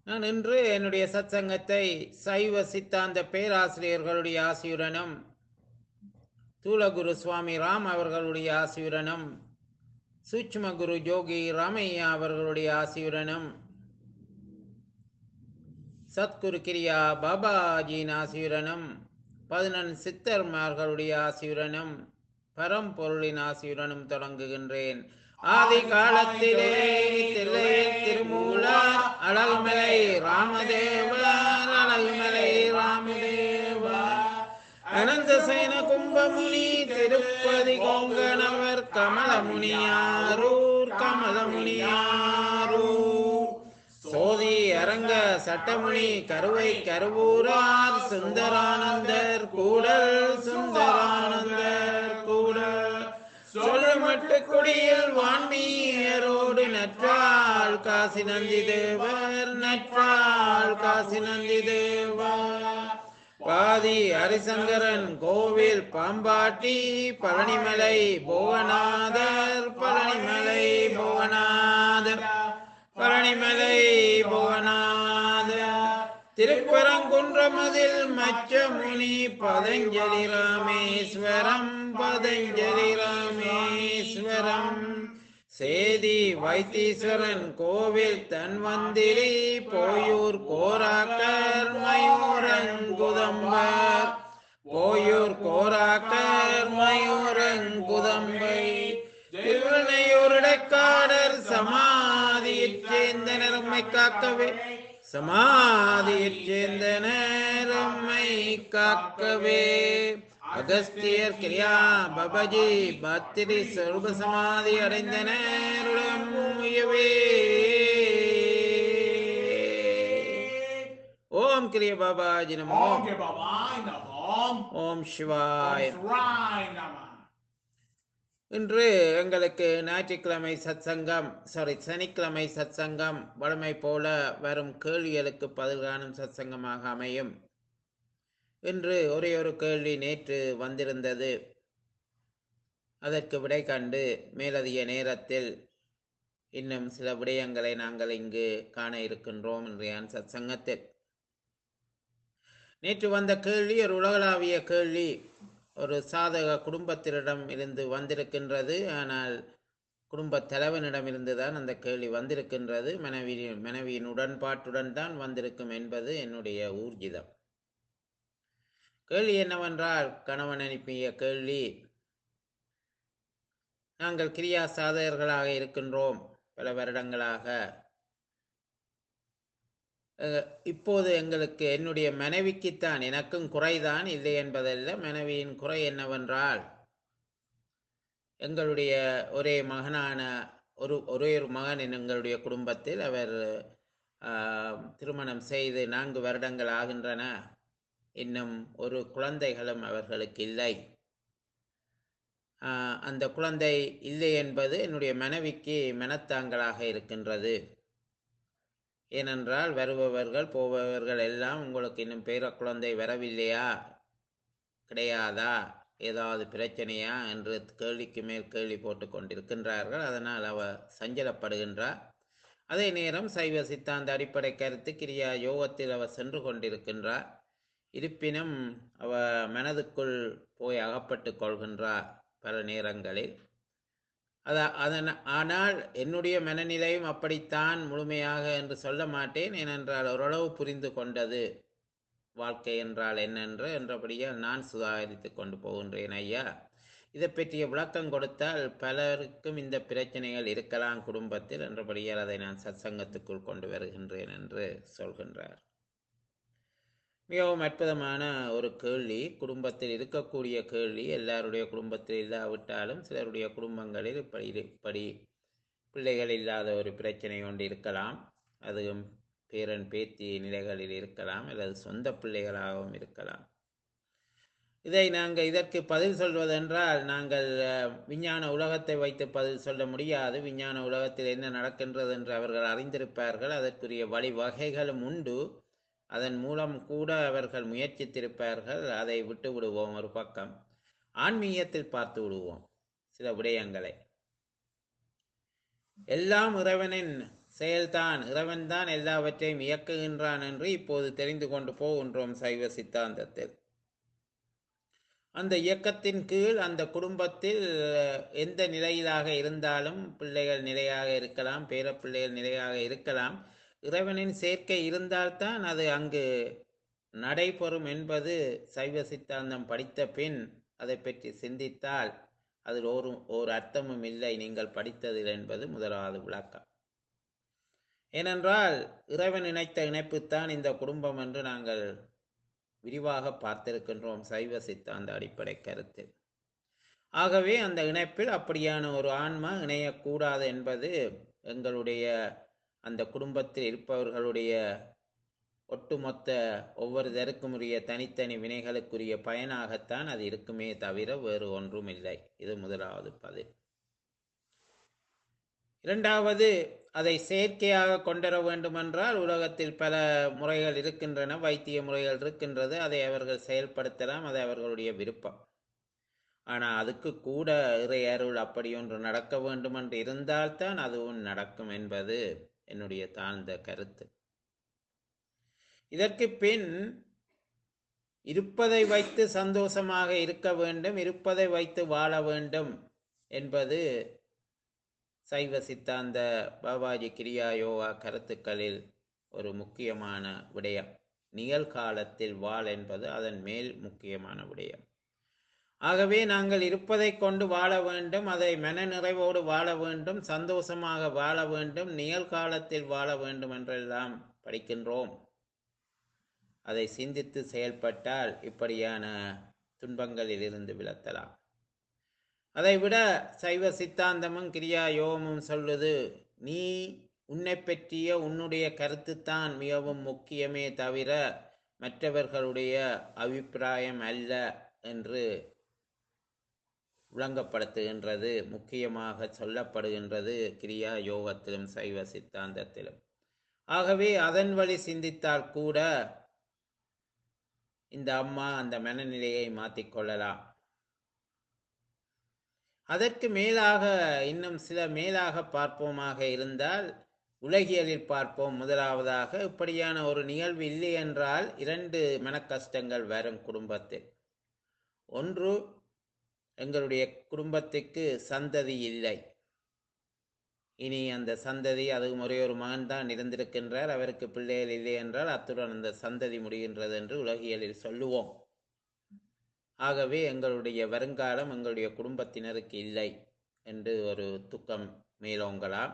நான் இன்று என்னுடைய சத்சங்கத்தை சைவ சித்தாந்த பேராசிரியர்களுடைய ஆசியுடனும் தூலகுரு சுவாமி ராம் அவர்களுடைய ஆசியுடனும் சூட்சும குரு ஜோகி ராமையா அவர்களுடைய ஆசியுடனும் சத்குரு கிரியா பாபாஜியின் ஆசியுடனும் பதினெண் சித்தர்மார்களுடைய ஆசியுடனும் பரம்பொருளின் ஆசியுடனும் தொடங்குகின்றேன் ஆதி காலத்திலே தில்லை திருமூலர் அழகுமலை ராமதேவர் அழகுமலை ராமதேவர் அனந்த சேன கும்பமுனி திருப்பதி கொங்கணவர் கமலமுனியாரூர் கமலமுனியாரூர் சோதி அரங்க சட்டமுனி கருவை கருவூரார் சுந்தரானந்தர் கூடல் சுந்தரானந்தர் கூடல் சொல்லமட்டு குடியில் வான்மீயரோடு நற்றாள் காசி நந்தி தேவர் நற்றாள் காசி நந்தி தேவர் பாதி ஹரிசங்கரன் கோவில் பாம்பாட்டி பழனிமலை புவனாதர் பழனிமலை புவனாதர் பழனிமலை புவனாதர் திருப்பரங்குன்றமதில் மச்சமுனி பதஞ்சலி ராமேஸ்வரம் பதஞ்சலி ராமேஸ்வரம் சேதி வைத்தீஸ்வரன் கோவில் தன்வந்திரி போயூர் கோராக்கர் மயூரங்குதம்பர் போயூர் கோராக்கர் மயூரங்குதம்பை திருவனையூருடைக்காடர் சமாதியைச் சேர்ந்த நிறமை காக்கவே சமாதியைச் சேர்ந்த நேரம்மை காக்கவே அகஸ்தியர் கிரியா பபஜி பத்திரி சொர்ப சமாதி அடைந்த நேருடன் முயவே ஓம் கிரிய பாபாஜி நமோ Om ke babai namam. ஓம் சிவாய் Om Shrai namah. இன்று எங்களுக்கு ஞாயிற்றுக்கிழமை சத்சங்கம் சாரி சனிக்கிழமை சத்சங்கம் வழமை போல வரும் கேள்விகளுக்கு பதில் காணும் சத்சங்கமாக அமையும் இன்று ஒரே ஒரு கேள்வி நேற்று வந்திருந்தது அதற்கு விடை கண்டு மேலதிக நேரத்தில் இன்னும் சில விடயங்களை நாங்கள் இங்கு காண இருக்கின்றோம் இன்றைய சத்சங்கத்தில் நேற்று வந்த கேள்வி ஒரு உலகளாவிய கேள்வி ஒரு சாதக குடும்பத்தினரிடம் இருந்து வந்திருக்கின்றது ஆனால் குடும்ப தலைவனிடமிருந்து தான் அந்த கேள்வி வந்திருக்கின்றது மனைவி மனைவியின் உடன்பாட்டுடன் தான் வந்திருக்கும் என்பது என்னுடைய ஊர்ஜிதம் கேள்வி என்னவென்றால் கணவன் அனுப்பிய கேள்வி நாங்கள் கிரியா சாதகர்களாக இருக்கின்றோம் பல வருடங்களாக அஹ், இப்போது எங்களுக்கு என்னுடைய மனைவிக்குத்தான் எனக்கும் குறைதான் இல்லை என்பதல்ல மனைவியின் குறை என்னவென்றால் எங்களுடைய ஒரே மகனான ஒரு ஒரே ஒரு மகன் எங்களுடைய குடும்பத்தில் அவர் ஆஹ், திருமணம் செய்து நான்கு வருடங்கள் ஆகின்றன இன்னும் ஒரு குழந்தைகளும் அவர்களுக்கு இல்லை ஆஹ், அந்த குழந்தை இல்லை என்பது என்னுடைய மனைவிக்கு மனத்தாங்கலாக இருக்கின்றது ஏனென்றால் வருபவர்கள் போபவர்கள் எல்லாம் உங்களுக்கு இன்னும் பேர குழந்தை வரவில்லையா கிடையாதா ஏதாவது பிரச்சனையா என்று கேள்விக்கு மேல் கேள்வி போட்டு கொண்டிருக்கின்றார்கள் அதனால் அவ சஞ்சலப்படுகின்றார் அதே நேரம் சைவ சித்தாந்த அடிப்படை கருத்து கிரியா யோகத்தில் அவர் சென்று கொண்டிருக்கின்றார் இருப்பினும் அவ மனதுக்குள் போய் அகப்பட்டு கொள்கின்றார் பல நேரங்களில் அத அதன் ஆனால் என்னுடைய மனநிலையும் அப்படித்தான் முழுமையாக என்று சொல்ல மாட்டேன் ஏனென்றால் ஓரளவு புரிந்து கொண்டது வாழ்க்கை என்றால் என்னென்று என்றபடியால் நான் சுதாகரித்து கொண்டு போகின்றேன் ஐயா இதை பற்றிய விளக்கம் கொடுத்தால் பலருக்கும் இந்த பிரச்சனைகள் இருக்கலாம் குடும்பத்தில் என்றபடியால் அதை நான் சத்சங்கத்துக்குள் கொண்டு வருகின்றேன் என்று சொல்கின்றார் மிகவும் அற்புதமான ஒரு கேள்வி குடும்பத்தில் இருக்கக்கூடிய கேள்வி எல்லாருடைய குடும்பத்தில் இல்லாவிட்டாலும் சிலருடைய குடும்பங்களில் இப்படி இப்படி பிள்ளைகள் இல்லாத ஒரு பிரச்சனை ஒன்று இருக்கலாம் அதுவும் பேரன் பேத்தி நிலைகளில் இருக்கலாம் அல்லது சொந்த பிள்ளைகளாகவும் இருக்கலாம் இதை நாங்கள் இதற்கு பதில் சொல்வதென்றால் நாங்கள் அஹ், விஞ்ஞான உலகத்தை வைத்து பதில் சொல்ல முடியாது விஞ்ஞான உலகத்தில் என்ன நடக்கின்றது என்று அவர்கள் அறிந்திருப்பார்கள் அதற்குரிய வழிவகைகளும் உண்டு அதன் மூலம் கூட அவர்கள் முயற்சித்திருப்பார்கள் அதை விட்டு விடுவோம் ஒரு பக்கம் ஆன்மீகத்தில் பார்த்து விடுவோம் சில விடயங்களை எல்லாம் இறைவனின் செயல்தான் இறைவன்தான் எல்லாவற்றையும் இயக்குகின்றான் என்று இப்போது தெரிந்து கொண்டு போகின்றோம் சைவ சித்தாந்தத்தில் அந்த இயக்கத்தின் கீழ் அந்த குடும்பத்தில் அஹ், எந்த நிலையிலாக இருந்தாலும் பிள்ளைகள் நிலையாக இருக்கலாம் பேரப்பிள்ளைகள் நிலையாக இருக்கலாம் இறைவனின் சேர்க்கை இருந்தால்தான் அது அங்கு நடைபெறும் என்பது சைவ சித்தாந்தம் படித்த பின் அதை பற்றி சிந்தித்தால் அதில் ஒரு ஒரு அர்த்தமும் இல்லை நீங்கள் படித்ததில் என்பது முதலாவது விளக்கம் ஏனென்றால் இறைவன் இணைத்த இணைப்புத்தான் இந்த குடும்பம் என்று நாங்கள் விரிவாக பார்த்திருக்கின்றோம் சைவ சித்தாந்த அடிப்படை கருத்தில் ஆகவே அந்த இணைப்பில் அப்படியான ஒரு ஆன்மா இணையக்கூடாது என்பது எங்களுடைய அந்த குடும்பத்தில் இருப்பவர்களுடைய ஒட்டுமொத்த ஒவ்வொருத்தருக்கும் உரிய தனித்தனி வினைகளுக்குரிய பயனாகத்தான் அது இருக்குமே தவிர வேறு ஒன்றும் இல்லை இது முதலாவது பதில் இரண்டாவது அதை செயற்கையாக கொண்டுவர வேண்டுமென்றால் உலகத்தில் பல முறைகள் இருக்கின்றன வைத்திய முறைகள் இருக்கின்றது அதை அவர்கள் செயல்படுத்தலாம் அது அவர்களுடைய விருப்பம் ஆனால் அதுக்கு கூட இறை அருள் அப்படி ஒன்று நடக்க வேண்டும் என்று இருந்தால்தான் அதுவும் நடக்கும் என்பது என்னுடைய தாழ்ந்த கருத்து இதற்கு பின் இருப்பதை வைத்து சந்தோஷமாக இருக்க வேண்டும் இருப்பதை வைத்து வாழ வேண்டும் என்பது சைவ சித்தாந்த பாபாஜி கிரியா யோகா கருத்துக்களில் ஒரு முக்கியமான விடயம் நிகழ்காலத்தில் வாழ் என்பது அதன் மேல் முக்கியமான விடயம் ஆகவே நாங்கள் இருப்பதை கொண்டு வாழ வேண்டும் அதை மன நிறைவோடு வாழ வேண்டும் சந்தோஷமாக வாழ வேண்டும் நிகழ்காலத்தில் வாழ வேண்டும் என்றெல்லாம் படிக்கின்றோம் அதை சிந்தித்து செயல்பட்டால் இப்படியான துன்பங்களில் இருந்து விலத்தலாம் அதைவிட சைவ சித்தாந்தமும் கிரியா யோகமும் சொல்லுது நீ உன்னை பற்றிய உன்னுடைய கருத்துத்தான் மிகவும் முக்கியமே தவிர மற்றவர்களுடைய அபிப்பிராயம் அல்ல என்று விளங்கப்படுத்துகின்றது முக்கியமாக சொல்லப்படுகின்றது கிரியா யோகத்திலும் சைவ சித்தாந்தத்திலும் ஆகவே அதன் வழி சிந்தித்தால் கூட இந்த அம்மா அந்த மனநிலையை மாற்றிக்கொள்ளலாம் அதற்கு மேலாக இன்னும் சில மேலாக பார்ப்போமாக இருந்தால் உலகியலில் பார்ப்போம் முதலாவதாக இப்படியான ஒரு நிகழ்வு இல்லை என்றால் இரண்டு மனக்கஷ்டங்கள் வரும் குடும்பத்தில் ஒன்று எங்களுடைய குடும்பத்துக்கு சந்ததி இல்லை இனி அந்த சந்ததி அதுவும் ஒரே ஒரு மகன் தான் இருந்திருக்கின்றார் அவருக்கு பிள்ளைகள் இல்லை என்றால் அத்துடன் அந்த சந்ததி முடிகின்றது என்று உலகியலில் சொல்லுவோம் ஆகவே எங்களுடைய வருங்காலம் எங்களுடைய குடும்பத்தினருக்கு இல்லை என்று ஒரு துக்கம் மேலோங்கலாம்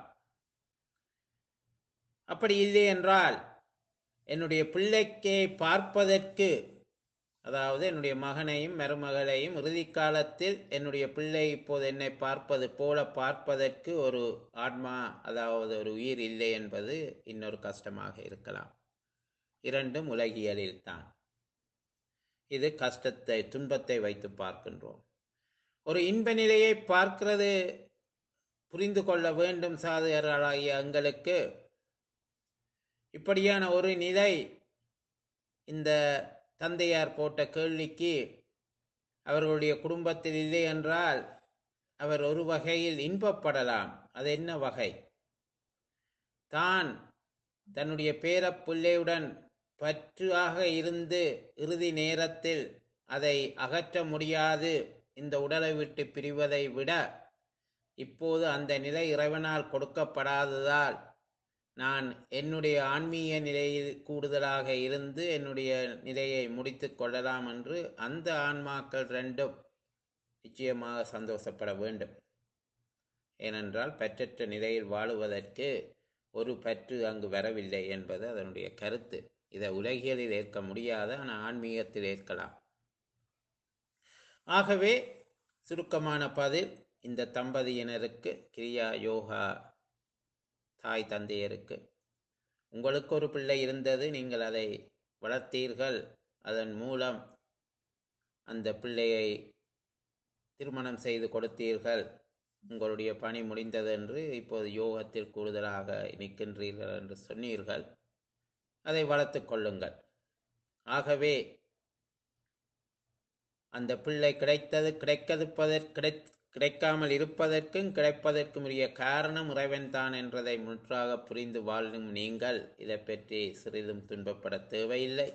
அப்படி இல்லை என்றால் என்னுடைய பிள்ளைக்கே பார்ப்பதற்கு அதாவது என்னுடைய மகனையும் மருமகளையும் இறுதி காலத்தில் என்னுடைய பிள்ளை இப்போது என்னை பார்ப்பது போல பார்ப்பதற்கு ஒரு ஆத்மா அதாவது ஒரு உயிர் இல்லை என்பது இன்னொரு கஷ்டமாக இருக்கலாம் இரண்டும் உலகியலில் தான் இது கஷ்டத்தை துன்பத்தை வைத்து பார்க்கின்றோம் ஒரு இன்ப நிலையை பார்க்கிறது புரிந்து கொள்ள வேண்டும் சாதகர்களாகிய எங்களுக்கு இப்படியான ஒரு நிலை இந்த தந்தையார் போட்ட கேள்விக்கு அவர்களுடைய குடும்பத்தில் இல்லை என்றால் அவர் ஒரு வகையில் இன்பப்படலாம் அது என்ன வகை தான் தன்னுடைய பேரப் பிள்ளையுடன் பற்றாக இருந்து இறுதி நேரத்தில் அதை அகற்ற முடியாது இந்த உடலை விட்டு பிரிவதை விட இப்போது அந்த நிலை இறைவனால் கொடுக்கப்படாததால் நான் என்னுடைய ஆன்மீக நிலையில் கூடுதலாக இருந்து என்னுடைய நிலையை முடித்து கொள்ளலாம் என்று அந்த ஆன்மாக்கள் ரெண்டும் நிச்சயமாக சந்தோஷப்பட வேண்டும் ஏனென்றால் பற்றற்ற நிலையில் வாழுவதற்கு ஒரு பற்று அங்கு வரவில்லை என்பது அதனுடைய கருத்து இதை உலகியலில் ஏற்க முடியாத ஆனால் ஆன்மீகத்தில் ஏற்கலாம் ஆகவே சுருக்கமான பதில் இந்த தம்பதியினருக்கு கிரியா யோகா தாய் தந்தையருக்கு உங்களுக்கு ஒரு பிள்ளை இருந்தது நீங்கள் அதை வளர்த்தீர்கள் அதன் மூலம் அந்த பிள்ளையை திருமணம் செய்து கொடுத்தீர்கள் உங்களுடைய பணி முடிந்தது என்று இப்போது யோகத்தில் கூடுதலாக நிற்கின்றீர்கள் என்று சொன்னீர்கள் அதை வளர்த்து கொள்ளுங்கள் ஆகவே அந்த பிள்ளை கிடைத்தது கிடைக்கதுப்பதற் கிடை கிடைக்காமல் இருப்பதற்கும் கிடைப்பதற்கும் உரிய காரணம் இறைவன்தான் என்றதை முற்றாக புரிந்து வாழும் நீங்கள் இதை பற்றி சிறிதும் துன்பப்பட தேவையில்லை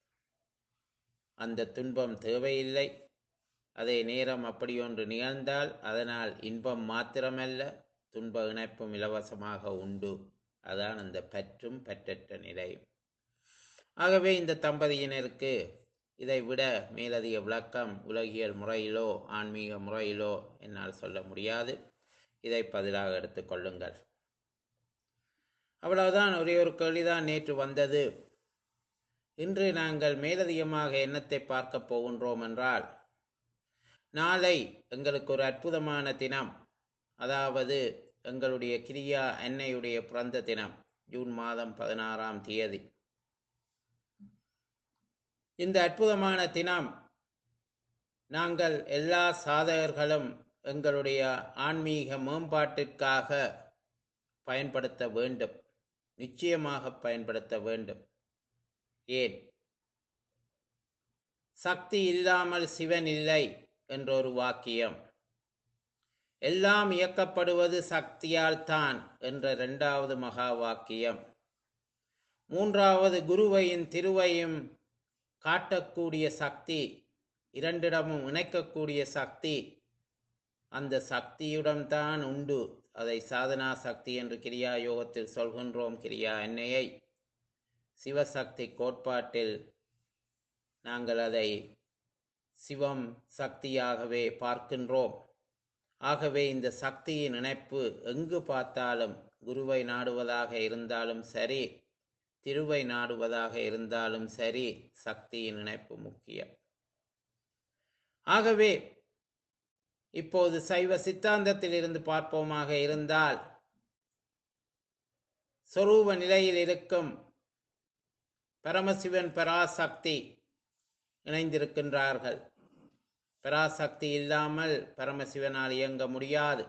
அந்த துன்பம் தேவையில்லை அதே நேரம் அப்படி ஒன்று நிகழ்ந்தால் அதனால் இன்பம் மாத்திரமல்ல துன்ப இணைப்பும் இலவசமாக உண்டு அதான் அந்த பற்றும் பற்றற்ற நிலை ஆகவே இந்த தம்பதியினருக்கு இதை விட மேலதிக விளக்கம் உலகியல் முறையிலோ ஆன்மீக முறையிலோ என்னால் சொல்ல முடியாது இதை பதிலாக எடுத்துக்கொள்ளுங்கள் அவ்வளவுதான் ஒரே ஒரு கேள்விதான் நேற்று வந்தது இன்று நாங்கள் மேலதிகமாக எண்ணத்தை பார்க்க போகின்றோம் என்றால் நாளை எங்களுக்கு ஒரு அற்புதமான தினம் அதாவது எங்களுடைய கிரியா அன்னையுடைய பிறந்த தினம் ஜூன் மாதம் பதினாறாம் தேதி இந்த அற்புதமான தினம் நாங்கள் எல்லா சாதகர்களும் எங்களுடைய ஆன்மீக மேம்பாட்டிற்காக பயன்படுத்த வேண்டும் நிச்சயமாக பயன்படுத்த வேண்டும் ஏன் சக்தி இல்லாமல் சிவன் இல்லை என்ற ஒரு வாக்கியம் எல்லாம் இயக்கப்படுவது சக்தியால் தான் என்ற இரண்டாவது மகா வாக்கியம் மூன்றாவது குருவையும் திருவையும் காட்டக்கூடிய சக்தி இரண்டிடமும் இணைக்கக்கூடிய சக்தி அந்த சக்தியுடன் தான் உண்டு அதை சாதனா சக்தி என்று கிரியா யோகத்தில் சொல்கின்றோம் கிரியா எண்ணெயை சிவசக்தி கோட்பாட்டில் நாங்கள் அதை சிவம் சக்தியாகவே பார்க்கின்றோம் ஆகவே இந்த சக்தியின் இணைப்பு எங்கு பார்த்தாலும் குருவை நாடுவதாக இருந்தாலும் சரி திருவை நாடுவதாக இருந்தாலும் சரி சக்தியின் இணைப்பு முக்கியம் ஆகவே இப்போது சைவ சித்தாந்தத்தில் இருந்து பார்ப்போமாக இருந்தால் சொரூப நிலையில் இருக்கும் பரமசிவன் பராசக்தி இணைந்திருக்கின்றார்கள் பராசக்தி இல்லாமல் பரமசிவனால் இயங்க முடியாது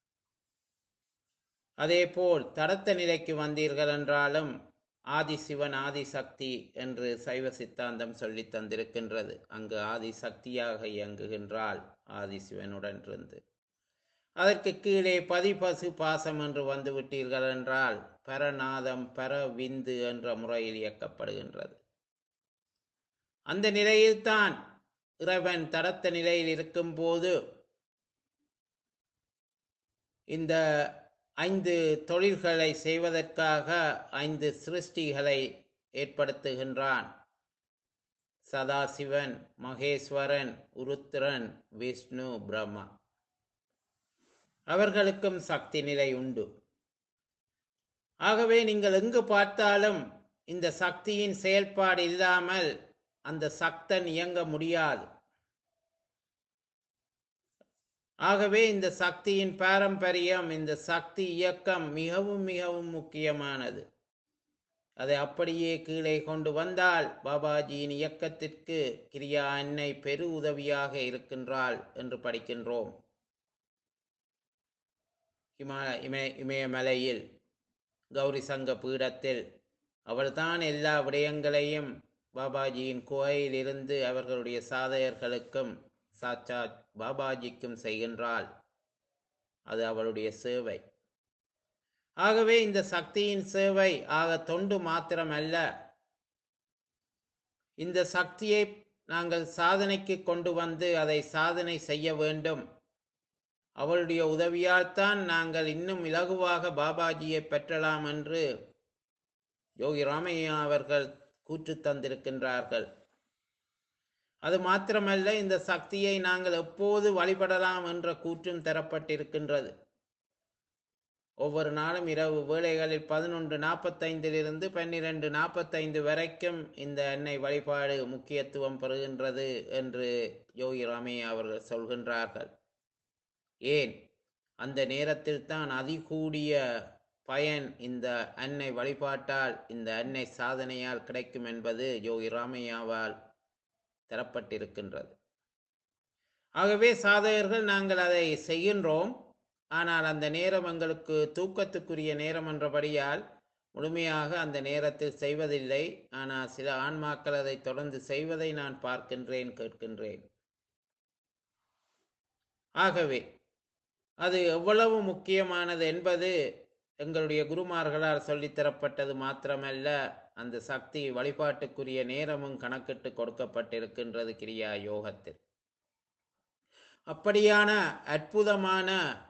அதேபோல் தடத்த நிலைக்கு வந்தீர்கள் என்றாலும் ஆதிசிவன் ஆதிசக்தி என்று சைவ சித்தாந்தம் சொல்லி தந்திருக்கின்றது அங்கு ஆதிசக்தியாக இயங்குகின்றாள் ஆதிசிவனுடன் இருந்து அதற்கு கீழே பதிபசு பாசம் என்று வந்து விட்டீர்கள் என்றால் பரநாதம் பர விந்து என்ற முறையில் இயக்கப்படுகின்றது அந்த நிலையில்தான் இறைவன் தடத்த நிலையில் இருக்கும்போது இந்த ஐந்து தொழில்களை செய்வதற்காக ஐந்து சிருஷ்டிகளை ஏற்படுத்துகின்றான் சதாசிவன் மகேஸ்வரன் உருத்திரன் விஷ்ணு பிரம்மா அவர்களுக்கும் சக்தி நிலை உண்டு ஆகவே நீங்கள் எங்கு பார்த்தாலும் இந்த சக்தியின் செயல்பாடு இல்லாமல் அந்த சக்தன் இயங்க முடியாது ஆகவே இந்த சக்தியின் பாரம்பரியம் இந்த சக்தி இயக்கம் மிகவும் மிகவும் முக்கியமானது அதை அப்படியே கீழே கொண்டு வந்தால் பாபாஜியின் இயக்கத்திற்கு கிரியா அன்னை பெரு உதவியாக இருக்கின்றாள் என்று படிக்கின்றோம் இம இமய இமயமலையில் கௌரி சங்க பீடத்தில் அவள்தான் எல்லா விடயங்களையும் பாபாஜியின் குகையிலிருந்து அவர்களுடைய சாதகர்களுக்கும் சாட்சாத் பாபாஜிக்கும் செய்கின்றாள் அது அவளுடைய சேவை ஆகவே இந்த சக்தியின் சேவை ஆக தொண்டு மாத்திரமல்ல இந்த சக்தியை நாங்கள் சாதனைக்கு கொண்டு வந்து அதை சாதனை செய்ய வேண்டும் அவளுடைய உதவியால் தான் நாங்கள் இன்னும் இலகுவாக பாபாஜியை பெற்றலாம் என்று யோகி ராமையா அவர்கள் கூற்று தந்திருக்கின்றார்கள் அது மாத்திரமல்ல இந்த சக்தியை நாங்கள் எப்போது வழிபடலாம் என்ற கூற்றும் தரப்பட்டிருக்கின்றது ஒவ்வொரு நாளும் இரவு வேளைகளில் பதினொன்று நாற்பத்தைந்திலிருந்து பன்னிரண்டு நாற்பத்தைந்து வரைக்கும் இந்த எண்ணெய் வழிபாடு முக்கியத்துவம் பெறுகின்றது என்று யோகி ராமையா அவர்கள் சொல்கின்றார்கள் ஏன் அந்த நேரத்தில் தான் அதிகூடிய பயன் இந்த அன்னை வழிபாட்டால் இந்த அன்னை சாதனையால் கிடைக்கும் என்பது யோகி ராமையாவால் தரப்பட்டிருக்கின்றது ஆகவே சாதகர்கள் நாங்கள் அதை செய்கின்றோம் ஆனால் அந்த நேரம் எங்களுக்கு தூக்கத்துக்குரிய நேரம் என்றபடியால் முழுமையாக அந்த நேரத்தில் செய்வதில்லை ஆனால் சில ஆன்மாக்கள் அதை தொடர்ந்து செய்வதை நான் பார்க்கின்றேன் கேட்கின்றேன் ஆகவே அது எவ்வளவு முக்கியமானது என்பது எங்களுடைய குருமார்களால் சொல்லித்தரப்பட்டது மாத்திரமல்ல அந்த சக்தி வழிபாட்டுக்குரிய நேரமும் கணக்கிட்டு கொடுக்கப்பட்டிருக்கின்றது கிரியா யோகத்தில் அப்படியான அற்புதமான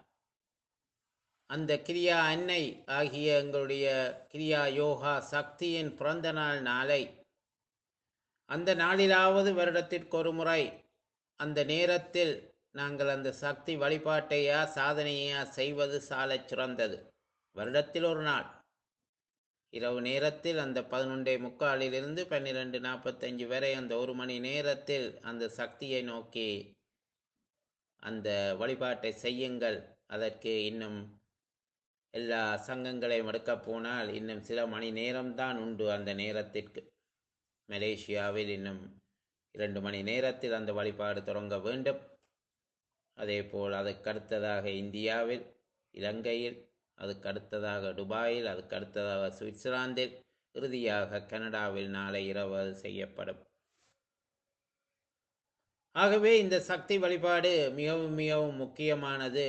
அந்த கிரியா அன்னை ஆகிய எங்களுடைய கிரியா யோகா சக்தியின் பிறந்த நாள் நாளை அந்த நாளிலாவது வருடத்திற்கு ஒரு முறை அந்த நேரத்தில் நாங்கள் அந்த சக்தி வழிபாட்டையா சாதனையா செய்வது சாலச் சிறந்தது வருடத்தில் ஒரு நாள் இரவு நேரத்தில் அந்த பதினொன்றே முக்காலிலிருந்து பன்னிரெண்டு நாற்பத்தஞ்சு வரை அந்த ஒரு மணி நேரத்தில் அந்த சக்தியை நோக்கி அந்த வழிபாட்டை செய்யுங்கள் அதற்கு இன்னும் எல்லா சங்கங்களையும் எடுக்கப் போனால் இன்னும் சில மணி நேரம்தான் உண்டு அந்த நேரத்திற்கு மலேசியாவில் இன்னும் இரண்டு மணி நேரத்தில் அந்த வழிபாடு தொடங்க வேண்டும் அதேபோல் அதுக்கு அடுத்ததாக இந்தியாவில் இலங்கையில் அதுக்கு அடுத்ததாக துபாயில் அதுக்கு அடுத்ததாக சுவிட்சர்லாந்தில் இறுதியாக கனடாவில் நாளை இரவு அது செய்யப்படும் ஆகவே இந்த சக்தி வழிபாடு மிகவும் மிகவும் முக்கியமானது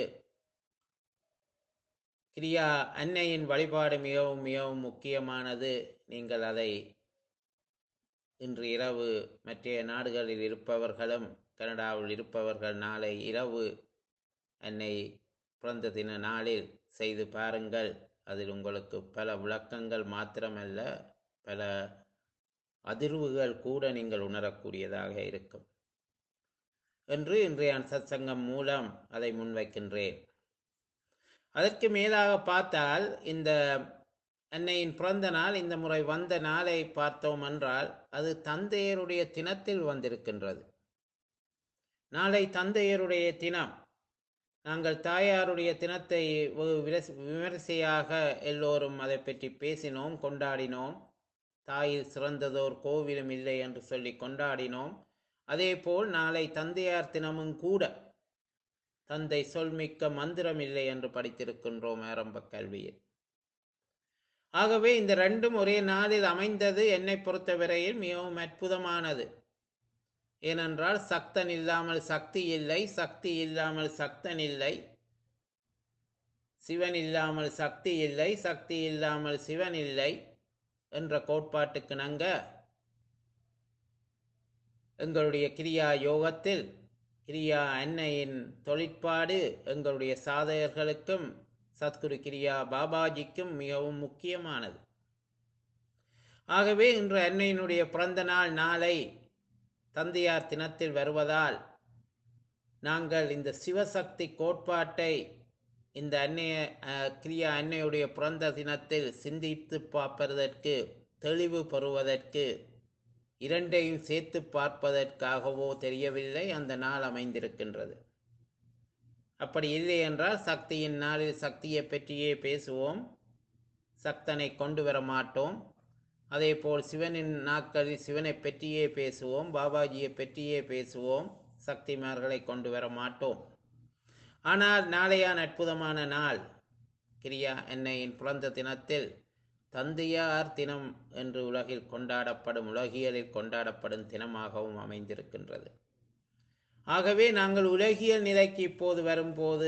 கிரியா அன்னையின் வழிபாடு மிகவும் மிகவும் முக்கியமானது நீங்கள் அதை இன்று இரவு மற்ற நாடுகளில் இருப்பவர்களும் கனடாவில் இருப்பவர்கள் நாளை இரவு அன்னை பிறந்த தின நாளில் செய்து பாருங்கள் அதில் உங்களுக்கு பல விளக்கங்கள் மாத்திரமல்ல பல அதிர்வுகள் கூட நீங்கள் உணரக்கூடியதாக இருக்கும் என்று இன்றைய சத்சங்கம் மூலம் அதை முன்வைக்கின்றேன் அதற்கு மேலாக பார்த்தால் இந்த அன்னையின் பிறந்த நாள் இந்த முறை வந்த நாளை பார்த்தோம் என்றால் அது தந்தையருடைய தினத்தில் வந்திருக்கின்றது நாளை தந்தையருடைய தினம் நாங்கள் தாயாருடைய தினத்தை வெகு விரஸ்- விமரிசையாக எல்லோரும் அதை பற்றி பேசினோம் கொண்டாடினோம் தாயில் சிறந்ததோர் கோவிலும் இல்லை என்று சொல்லி கொண்டாடினோம் அதேபோல் நாளை தந்தையார் தினமும் கூட தந்தை சொல்மிக்க மந்திரம் இல்லை என்று படித்திருக்கின்றோம் ஆரம்ப கல்வியில் ஆகவே இந்த ரெண்டும் ஒரே நாளில் அமைந்தது என்னை பொறுத்தவரையில் மிகவும் அற்புதமானது ஏனென்றால் சக்தன் இல்லாமல் சக்தி இல்லை சக்தி இல்லாமல் சக்தன் இல்லை சிவன் இல்லாமல் சக்தி இல்லை சக்தி இல்லாமல் சிவன் இல்லை என்ற கோட்பாட்டுக்கு நங்க எங்களுடைய கிரியா யோகத்தில் கிரியா அன்னையின் தொழிற்பாடு எங்களுடைய சாதகர்களுக்கும் சத்குரு கிரியா பாபாஜிக்கும் மிகவும் முக்கியமானது ஆகவே இன்று அன்னையினுடைய பிறந்த நாள் நாளை தந்தையார் தினத்தில் வருவதால் நாங்கள் இந்த சிவசக்தி கோட்பாட்டை இந்த அன்னைய அஹ், கிரியா அன்னையுடைய பிறந்த தினத்தில் சிந்தித்து பார்ப்பதற்கு தெளிவு பெறுவதற்கு இரண்டையும் சேர்த்து பார்ப்பதற்காகவோ தெரியவில்லை அந்த நாள் அமைந்திருக்கின்றது அப்படி இல்லை என்றால் சக்தியின் நாளில் சக்தியை பற்றியே பேசுவோம் சக்தனை கொண்டு வர மாட்டோம் அதேபோல் சிவனின் நாட்களில் சிவனை பற்றியே பேசுவோம் பாபாஜியை பற்றியே பேசுவோம் சக்திமார்களை கொண்டு வர மாட்டோம் ஆனால் நாளையான் அற்புதமான நாள் கிரியா என்னையின் பிறந்த தினத்தில் தந்தையார் தினம் என்று உலகில் கொண்டாடப்படும் உலகியலில் கொண்டாடப்படும் தினமாகவும் அமைந்திருக்கின்றது ஆகவே நாங்கள் உலகியல் நிலைக்கு இப்போது வரும்போது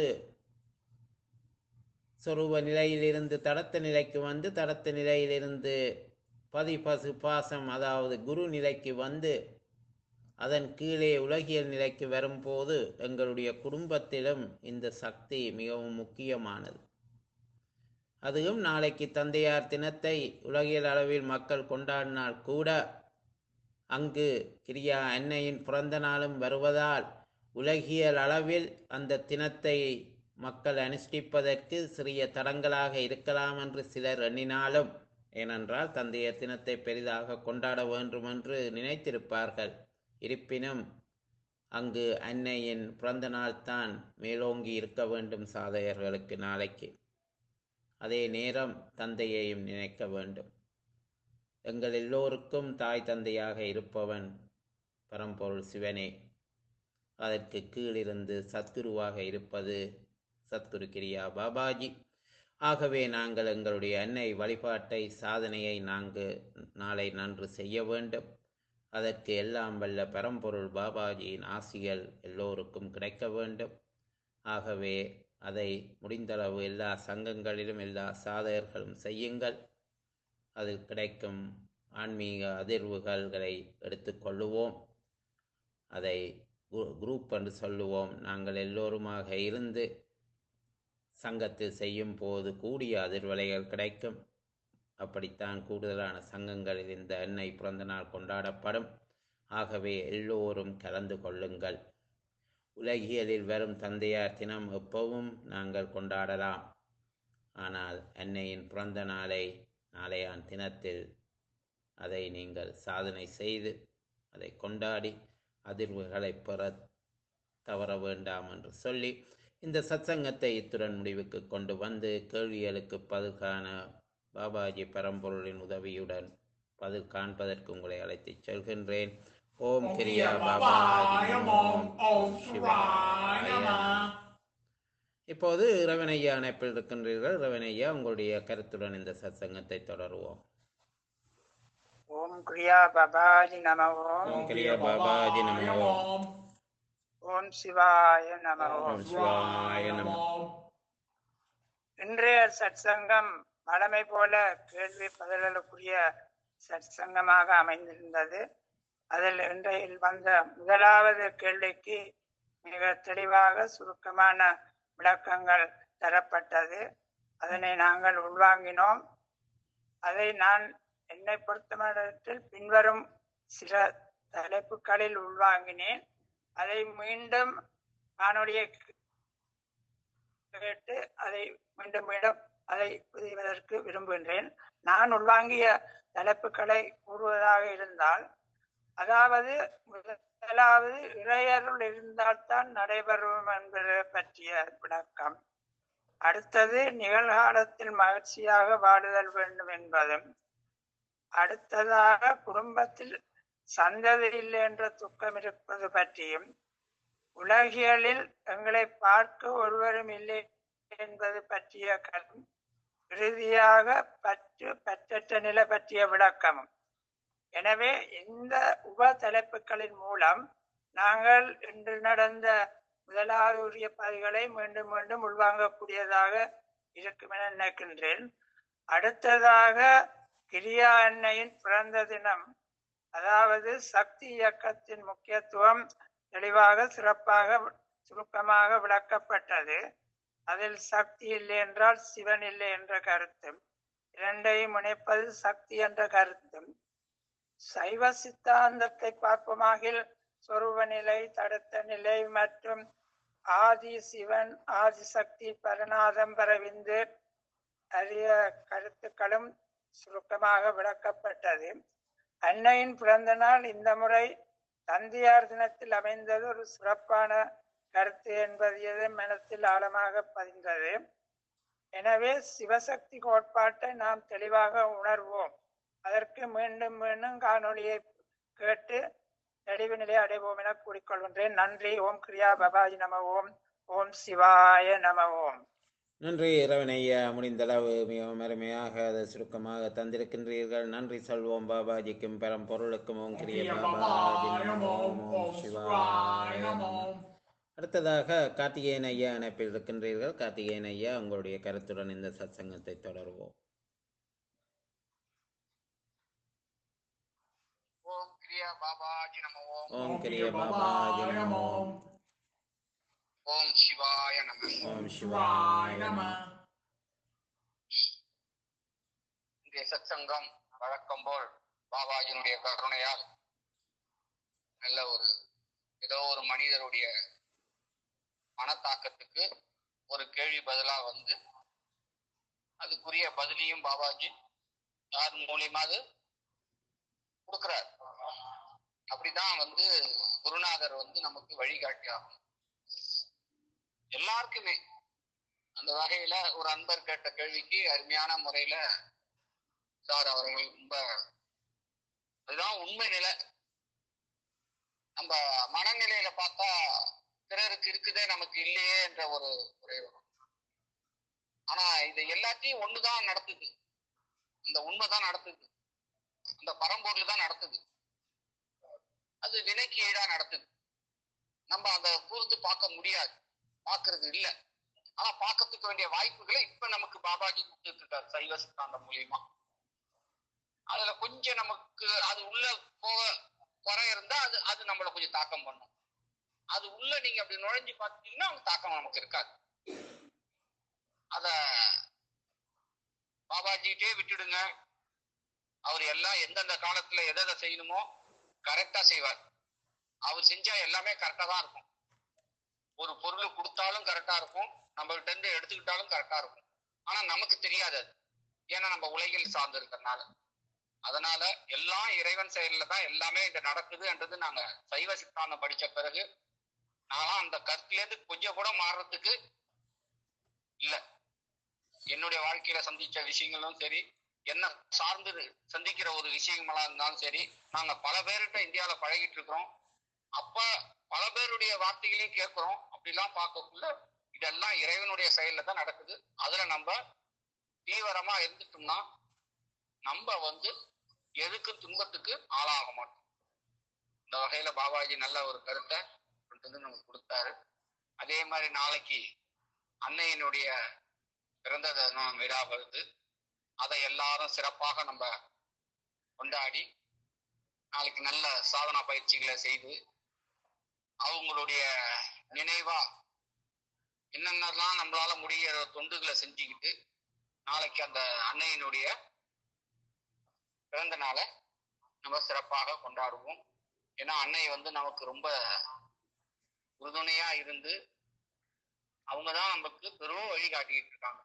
சொரூப நிலையிலிருந்து தடத்த நிலைக்கு வந்து தடத்த நிலையிலிருந்து பதி பசு பாசம் அதாவது குரு நிலைக்கு வந்து அதன் கீழே உலகியல் நிலைக்கு வரும்போது எங்களுடைய குடும்பத்திலும் இந்த சக்தி மிகவும் முக்கியமானது அதுவும் நாளைக்கு தந்தையார் தினத்தை உலகியல் அளவில் மக்கள் கொண்டாடினால் கூட அங்கு கிரியா அன்னையின் பிறந்த நாளும் வருவதால் உலகியல் அளவில் அந்த தினத்தை மக்கள் அனுஷ்டிப்பதற்கு சிறிய தடங்களாக இருக்கலாம் என்று சிலர் எண்ணினாலும் ஏனென்றால் தந்தையர் தினத்தை பெரிதாக கொண்டாட வேண்டும் என்று நினைத்திருப்பார்கள் இருப்பினும் அங்கு அன்னையின் பிறந்த நாள்தான் மேலோங்கி இருக்க வேண்டும் சாதகர்களுக்கு நாளைக்கு அதே நேரம் தந்தையையும் நினைக்க வேண்டும் எங்கள் எல்லோருக்கும் தாய் தந்தையாக இருப்பவன் பரம்பொருள் சிவனே அதற்கு கீழிருந்து சத்குருவாக இருப்பது சத்குரு கிரியா பாபாஜி ஆகவே நாங்கள் எங்களுடைய அன்னை வழிபாட்டை சாதனையை நாங்கள் நாளை நன்று செய்ய வேண்டும் அதற்கு எல்லாம் வல்ல பரம்பொருள் பாபாஜியின் ஆசிகள் எல்லோருக்கும் கிடைக்க வேண்டும் ஆகவே அதை முடிந்தளவு எல்லா சங்கங்களிலும் எல்லா சாதகர்களும் செய்யுங்கள் அதில் கிடைக்கும் ஆன்மீக அதிர்வுகளை எடுத்துக்கொள்ளுவோம் அதை குரு- குரூப் என்று சொல்லுவோம் நாங்கள் எல்லோருமாக இருந்து சங்கத்தில் செய்யும் போது கூடிய அதிர்வலைகள் கிடைக்கும் அப்படித்தான் கூடுதலான சங்கங்களில் இந்த எண்ணெய் பிறந்த நாள் கொண்டாடப்படும் ஆகவே எல்லோரும் கலந்து கொள்ளுங்கள் உலகியலில் வரும் தந்தையார் தினம் எப்பவும் நாங்கள் கொண்டாடலாம் ஆனால் அன்னையின் பிறந்த நாளை நாளையான் தினத்தில் அதை நீங்கள் சாதனை செய்து அதை கொண்டாடி அதிர்வுகளை பெற தவற வேண்டாம் என்று சொல்லி இந்த சத்சங்கத்தை இத்துடன் முடிவுக்கு கொண்டு வந்து கேள்விகளுக்கு பதில் காண பாபாஜி பரம்பொருளின் உதவியுடன் பதில் காண்பதற்கு உங்களை அழைத்துச் செல்கின்றேன் ஓம் கிரியா பாபாஜி நமோ ஓம் சிவாய நமோ. இப்போது ரவணையா அணைப்பில் இருக்கின்றீர்கள் ரவணையா உங்களுடைய கருத்துடன் இந்த சத்சங்கத்தை தொடருவோம் ஓம் கிரியா பபாஜி நம ஓம் ஓம் கிரியா பாபாஜி நமோ ஓம் சிவாய நம ஓம் ஓம் சிவாய நமோ இன்றைய சத்சங்கம் வழமை போல கேள்வி பதில்களுக்குரிய சத்சங்கமாக அமைந்திருந்தது அதில் இன்றையில் வந்த முதலாவது கேள்விக்கு மிக தெளிவாக சுருக்கமான விளக்கங்கள் தரப்பட்டது அதனை நாங்கள் உள்வாங்கினோம் அதை நான் என்னை பொறுத்தமட்டில் பின்வரும் சில தலைப்புகளில் உள்வாங்கினேன் அதை மீண்டும் காணொளியை கேட்டு அதை மீண்டும் மீண்டும் அதை புதிவதற்கு விரும்புகின்றேன் நான் உள்வாங்கிய தலைப்புகளை கூறுவதாக இருந்தால் அதாவது முதலாவது இறையருள் இருந்தால்தான் நடைபெறும் என்பது பற்றிய விளக்கம் அடுத்தது நிகழ்காலத்தில் மகிழ்ச்சியாக வாழுதல் வேண்டும் என்பதும் அடுத்ததாக குடும்பத்தில் சந்ததி இல்லை என்ற துக்கம் இருப்பது பற்றியும் உலகியலில் எங்களை பார்க்க ஒருவரும் இல்லை என்பது பற்றிய கருத்தும் இறுதியாக பற்று பற்றற்ற நிலை பற்றிய விளக்கமும் எனவே இந்த உப தலைப்புகளின் மூலம் நாங்கள் இன்று நடந்த முதலாவது உரிய பதிகளை மீண்டும் மீண்டும் உள்வாங்கக்கூடியதாக இருக்கும் என நினைக்கின்றேன் அடுத்ததாக கிரியா அன்னையின் பிறந்த தினம் அதாவது சக்தி இயக்கத்தின் முக்கியத்துவம் தெளிவாக சிறப்பாக சுருக்கமாக விளக்கப்பட்டது அதில் சக்தி இல்லை என்றால் சிவன் இல்லை என்ற கருத்தும் இரண்டையும் இணைப்பது சக்தி என்ற கருத்தும் சைவ சித்தாந்தத்தை பார்ப்போமாகில் சொருப நிலை தடுத்த நிலை மற்றும் ஆதி சிவன் ஆதி சக்தி பரநாதம் பரவிந்து அரிய கருத்துக்களும் சுருக்கமாக விளக்கப்பட்டது அன்னையின் பிறந்த நாள் இந்த முறை தந்தையார் தினத்தில் அமைந்தது ஒரு சிறப்பான கருத்து என்பது மனத்தில் ஆழமாக பதிந்தது எனவே சிவசக்தி கோட்பாட்டை நாம் தெளிவாக உணர்வோம் அதற்கு மீண்டும் மீண்டும் காணொளியை கேட்டு தெளிவு நிலை அடைவோம் என கூறிக்கொள்கின்றேன் நன்றி ஓம் கிரியா பபாஜி நம ஓம் ஓம் சிவாய நம ஓம் நன்றி இரவனையா முடிந்தளவு மிகவும் அருமையாக அதை சுருக்கமாக தந்திருக்கின்றீர்கள் நன்றி சொல்வோம் பாபாஜிக்கும் பரம்பொருளுக்கும் ஓம் கிரிய பாபாஜி நமோ ஓம் ஓம் சிவாய நமோ. அடுத்ததாக கார்த்திகேயன் ஐயா இணைப்பில் இருக்கின்றீர்கள் கார்த்திகேயன் ஐயா உங்களுடைய கருத்துடன் இந்த சத்சங்கத்தை தொடருவோம் ஓம் கிரியா பாபாஜி நம ஓம் ஓம் கிரிய பாபாஜி நமோ ஓம் சிவாய நம ஓம் சிவாய நமோ. இன்றைய சத்சங்கம் வழக்கம் போல் பாபாஜியினுடைய கருணையால் நல்ல ஒரு ஏதோ ஒரு மனிதருடைய மனத்தாக்கத்துக்கு ஒரு கேள்வி பதிலா வந்து அதுக்குரிய பதிலையும் பாபாஜி யார் மூலியமா அது கொடுக்கிறார் அப்படிதான் வந்து குருநாதர் வந்து நமக்கு வழிகாட்டி ஆகும் எல்லாருக்குமே அந்த வகையில ஒரு அன்பர் கேட்ட கேள்விக்கு அருமையான முறையில சார் அவர்கள் ரொம்ப அதுதான் உண்மை நிலை நம்ம மனநிலையில பார்த்தா பிறருக்கு இருக்குதே நமக்கு இல்லையே என்ற ஒரு குறை வரும் ஆனா இது எல்லாத்தையும் ஒண்ணுதான் நடத்துது அந்த உண்மைதான் நடத்துது அந்த பரம்பொருள் தான் நடத்துது அது வினைக்கு ஈடா நடத்துது நம்ம அதை கூர்ந்து பார்க்க முடியாது பார்க்கிறது இல்ல ஆனா பார்க்கறதுக்கு வேண்டிய வாய்ப்புகளை இப்ப நமக்கு பாபாஜி கொடுத்துட்டு இருக்காரு சைவ சித்தாந்தம் மூலியமா அதுல கொஞ்சம் நமக்கு அது உள்ள போக குறை இருந்தா அது அது நம்மள கொஞ்சம் தாக்கம் பண்ணும் அது உள்ள நீங்க அப்படி நுழைஞ்சு பார்த்தீங்கன்னா அந்த தாக்கம் நமக்கு இருக்காது அத பாபாஜிட்டே விட்டுடுங்க அவர் எல்லாம் எந்தெந்த காலத்துல எதை எதை செய்யணுமோ கரெக்டா செய்வார் அவர் செஞ்சா எல்லாமே கரெக்டா தான் இருக்கும் ஒரு பொருள் கொடுத்தாலும் கரெக்டா இருக்கும் நம்ம கிட்ட இருந்து எடுத்துக்கிட்டாலும் கரெக்டா இருக்கும் ஆனா நமக்கு தெரியாது அது ஏன்னா நம்ம உலகில் சார்ந்து இருக்கிறதுனால அதனால எல்லாம் இறைவன் செயல்ல தான் எல்லாமே இது நடக்குதுன்றது நாங்க சைவ சித்தாந்தம் படிச்ச பிறகு நான் அந்த கருத்துல இருந்து கொஞ்சம் கூட மாறுறதுக்கு இல்ல என்னுடைய வாழ்க்கையில சந்திச்ச விஷயங்களும் சரி என்ன சார்ந்து சந்திக்கிற ஒரு விஷயங்களா இருந்தாலும் சரி நாங்க பல பேர்கிட்ட இந்தியாவில பழகிட்டு இருக்கிறோம் அப்ப பல பேருடைய வார்த்தைகளையும் கேட்கிறோம் அப்படிலாம் பார்க்கக்குள்ள இதெல்லாம் இறைவனுடைய செயல்ல தான் நடக்குது அதுல நம்ம தீவிரமா இருந்துட்டோம்னா நம்ம வந்து எதுக்கும் துன்பத்துக்கு ஆளாக மாட்டோம் இந்த வகையில பாபாஜி நல்ல ஒரு கருத்தை கொண்டு வந்து நமக்கு கொடுத்தாரு அதே மாதிரி நாளைக்கு அன்னையினுடைய பிறந்த தினம் விழா வருது அதை எல்லாரும் சிறப்பாக நம்ம கொண்டாடி நாளைக்கு நல்ல சாதனா பயிற்சிகளை செய்து அவங்களுடைய நினைவா என்னென்னலாம் நம்மளால முடிகிற தொண்டுகளை செஞ்சுக்கிட்டு நாளைக்கு அந்த அன்னையினுடைய பிறந்த நாளை நம்ம சிறப்பாக கொண்டாடுவோம் ஏன்னா அன்னை வந்து நமக்கு ரொம்ப உறுதுணையா இருந்து அவங்க தான் நமக்கு பெரும் வழி காட்டிக்கிட்டு இருக்காங்க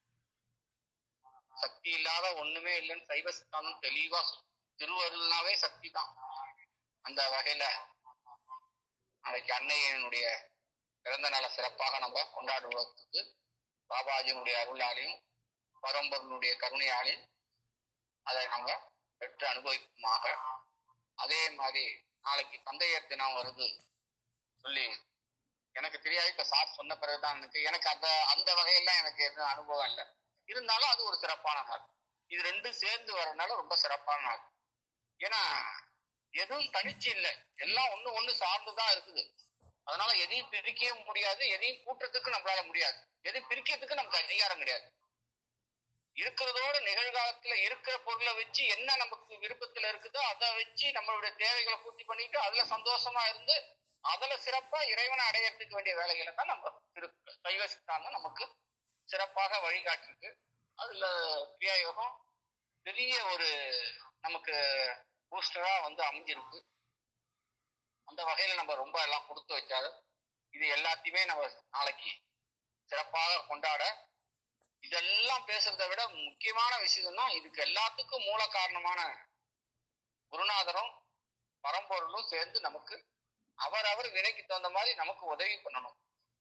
சக்தி இல்லாத ஒண்ணுமே இல்லைன்னு சைவ சித்தாந்தம் தெளிவா சொல்லும். திருவருள்னாவே சக்தி தான் அந்த வகையில நாளைக்கு அன்னையனுடைய பிறந்த நாளை சிறப்பாக நம்ம கொண்டாடுவதற்கு பாபாஜியினுடைய அருளாலையும் பரம்பொருளுடைய கருணையாலையும் அதை நம்ம பெற்று அனுபவிக்குமாக அதே மாதிரி நாளைக்கு தந்தையர் தினம் வருது சொல்லி எனக்கு தெரியாது இப்ப சார் சொன்ன பிறகுதான் எனக்கு எனக்கு அந்த அந்த வகையெல்லாம் எனக்கு எதுவும் அனுபவம் இல்லை இருந்தாலும் அது ஒரு சிறப்பான நாள் இது ரெண்டும் சேர்ந்து வரனால ரொம்ப சிறப்பான நாள் ஏன்னா எதுவும் தனிச்சு இல்லை எல்லாம் ஒண்ணு ஒண்ணு சார்ந்துதான் இருக்குது அதனால எதையும் பிரிக்கவே முடியாது எதையும் கூட்டுறதுக்கு நம்மளால முடியாது எதையும் பிரிக்கிறதுக்கு நமக்கு அதிகாரம் கிடையாது இருக்கிறதோட நிகழ்காலத்துல இருக்கிற பொருளை வச்சு என்ன நமக்கு விருப்பத்துல இருக்குதோ அதை வச்சு நம்மளுடைய தேவைகளை பூர்த்தி பண்ணிட்டு அதுல சந்தோஷமா இருந்து அதுல சிறப்பா இறைவனை அடையறதுக்கு வேண்டிய வேலைகளை தான் நம்ம திரு சைவ சித்தாந்தம் நமக்கு சிறப்பாக வழிகாட்டிருக்கு அதுல கிரியா யோகம் பெரிய ஒரு நமக்கு பூஸ்டரா வந்து அமைஞ்சிருக்கு அந்த வகையில நம்ம ரொம்ப எல்லாம் கொடுத்து வச்சாரு இது எல்லாத்தையுமே நம்ம நாளைக்கு சிறப்பாக கொண்டாட இதெல்லாம் பேசுறதை விட முக்கியமான விஷயம்னா இதுக்கு எல்லாத்துக்கும் மூல காரணமான குருநாதரும் பரம்பொருளும் சேர்ந்து நமக்கு அவரவர் வினைக்கு தகுந்த மாதிரி நமக்கு உதவி பண்ணணும்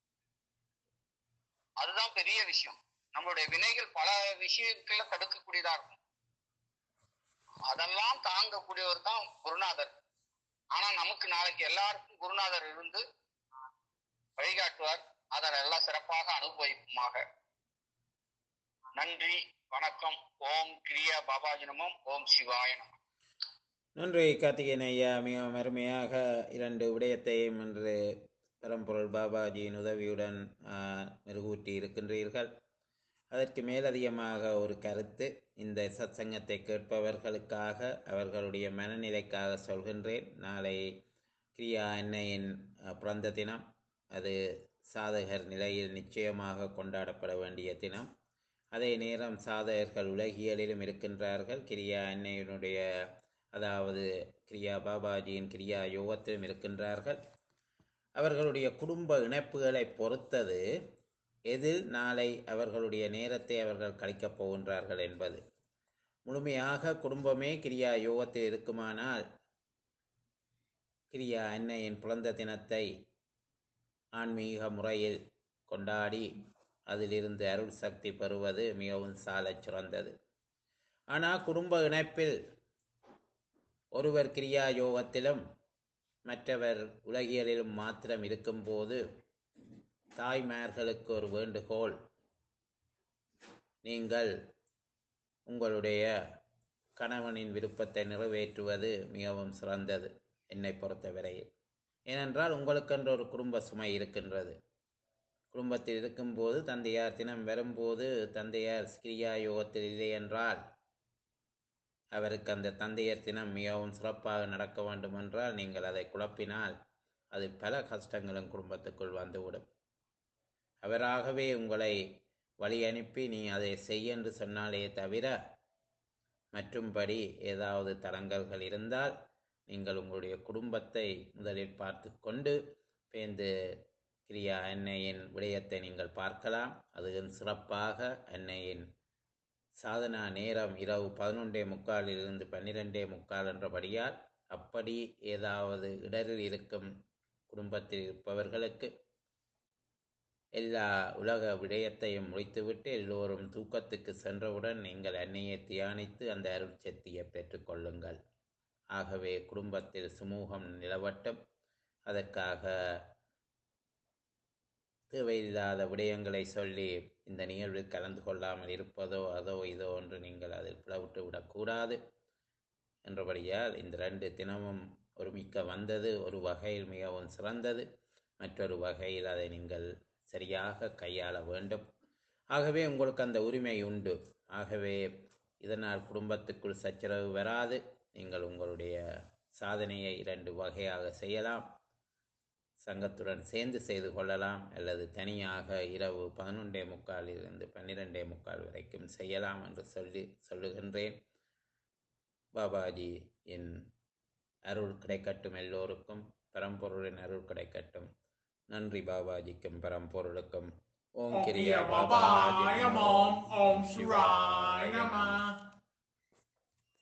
அதுதான் பெரிய விஷயம் நம்மளுடைய வினைகள் பல விஷயங்கள்ல தடுக்கக்கூடியதா இருக்கும் அதெல்லாம் தாங்கக்கூடியவர் தான் குருநாதர் ஆனா நமக்கு நாளைக்கு எல்லாருக்கும் குருநாதர் இருந்து வழிகாட்டுவார் அதை நல்லா சிறப்பாக அனுபவிக்குமாக நன்றி வணக்கம் ஓம் கிரியா பாபாஜி நமம் ஓம் சிவாய நமம் நன்றி கார்த்திகேயன் ஐயா மிகவும் அருமையாக இரண்டு விடயத்தையும் இன்று பரம்பொருள் பாபாஜியின் உதவியுடன் ஆஹ், மெருகூட்டி இருக்கின்றீர்கள் அதற்கு மேலதிகமாக ஒரு கருத்து இந்த சத்சங்கத்தை கேட்பவர்களுக்காக அவர்களுடைய மனநிலைக்காக சொல்கின்றேன் நாளை கிரியா அன்னையின் அஹ், பிறந்த தினம் அது சாதகர் நிலையில் நிச்சயமாக கொண்டாடப்பட வேண்டிய தினம் அதே நேரம் சாதகர்கள் உலகியலிலும் இருக்கின்றார்கள் கிரியா அன்னையினுடைய அதாவது கிரியா பாபாஜியின் கிரியா யோகத்திலும் இருக்கின்றார்கள் அவர்களுடைய குடும்ப இணைப்புகளை பொறுத்தது எதில் நாளை அவர்களுடைய நேரத்தை அவர்கள் கழிக்கப் போகின்றார்கள் என்பது முழுமையாக குடும்பமே கிரியா யோகத்தில் இருக்குமானால் கிரியா அன்னையின் பிறந்த தினத்தை ஆன்மீக முறையில் கொண்டாடி அதிலிருந்து அருள் சக்தி பெறுவது மிகவும் சாலச் சிறந்தது ஆனால் குடும்ப இணைப்பில் ஒருவர் கிரியா யோகத்திலும் மற்றவர் உலகியலிலும் மாத்திரம் இருக்கும்போது தாய்மார்களுக்கு ஒரு வேண்டுகோள் நீங்கள் உங்களுடைய கணவனின் விருப்பத்தை நிறைவேற்றுவது மிகவும் சிறந்தது என்னை பொறுத்தவரையில் ஏனென்றால் உங்களுக்கென்று ஒரு குடும்ப சுமை இருக்கின்றது குடும்பத்தில் இருக்கும்போது தந்தையார் தினம் வரும்போது தந்தையார் கிரியா யோகத்தில் இல்லை என்றால் அவருக்கு அந்த தந்தையர் தினம் மிகவும் சிறப்பாக நடக்க வேண்டும் என்றால் நீங்கள் அதை குழப்பினால் அது பல கஷ்டங்களும் குடும்பத்துக்குள் வந்துவிடும் அவராகவே உங்களை வழி அனுப்பி நீ அதை செய் என்று சொன்னாலே தவிர மற்றும்படி ஏதாவது தடங்கல்கள் இருந்தால் நீங்கள் உங்களுடைய குடும்பத்தை முதலில் பார்த்து கொண்டு பேந்து கிரியா அன்னையின் விடயத்தை நீங்கள் பார்க்கலாம் அதுவும் சிறப்பாக அன்னையின் சாதனா நேரம் இரவு பதினொன்றே முக்காலிலிருந்து பன்னிரெண்டே முக்கால் என்றபடியால் அப்படி ஏதாவது இடரில் இருக்கும் குடும்பத்தில் இருப்பவர்களுக்கு எல்லா உலக விடயத்தையும் முடித்துவிட்டு எல்லோரும் தூக்கத்துக்கு சென்றவுடன் நீங்கள் அன்னையை தியானித்து அந்த அருள் சக்தியை பெற்றுக்கொள்ளுங்கள் ஆகவே குடும்பத்தில் சுமூகம் நிலவட்டும் அதற்காக தேவையில்லாத விடயங்களை சொல்லி இந்த நிகழ்வில் கலந்து கொள்ளாமல் இருப்பதோ அதோ இதோ என்று நீங்கள் அதில் பிளவிட்டு விடக்கூடாது என்றபடியால் இந்த ரெண்டு தினமும் ஒருமிக்க வந்தது ஒரு வகையில் மிகவும் சிறந்தது மற்றொரு வகையில் அதை நீங்கள் சரியாக கையாள வேண்டும் ஆகவே உங்களுக்கு அந்த உரிமை உண்டு ஆகவே இதனால் குடும்பத்துக்குள் சச்சரவு வராது நீங்கள் உங்களுடைய சாதனையை இரண்டு வகையாக செய்யலாம் சங்கத்துடன் சேர்ந்து செய்து கொள்ளலாம் அல்லது தனியாக இரவு பதினொன்றே முக்காலிலிருந்து பன்னிரெண்டே முக்கால் வரைக்கும் செய்யலாம் என்று சொல்லி சொல்லுகின்றேன் பாபாஜி என் அருள் கிடைக்கட்டும் எல்லோருக்கும் பரம்பொருளின் அருள் கிடைக்கட்டும் நன்றி பாபாஜிக்கும் பரம்பொருளுக்கும் ஓம் Om கிரியா Kiria பாபாஜி Babaya நமோ. Mom Om Shivaya Nama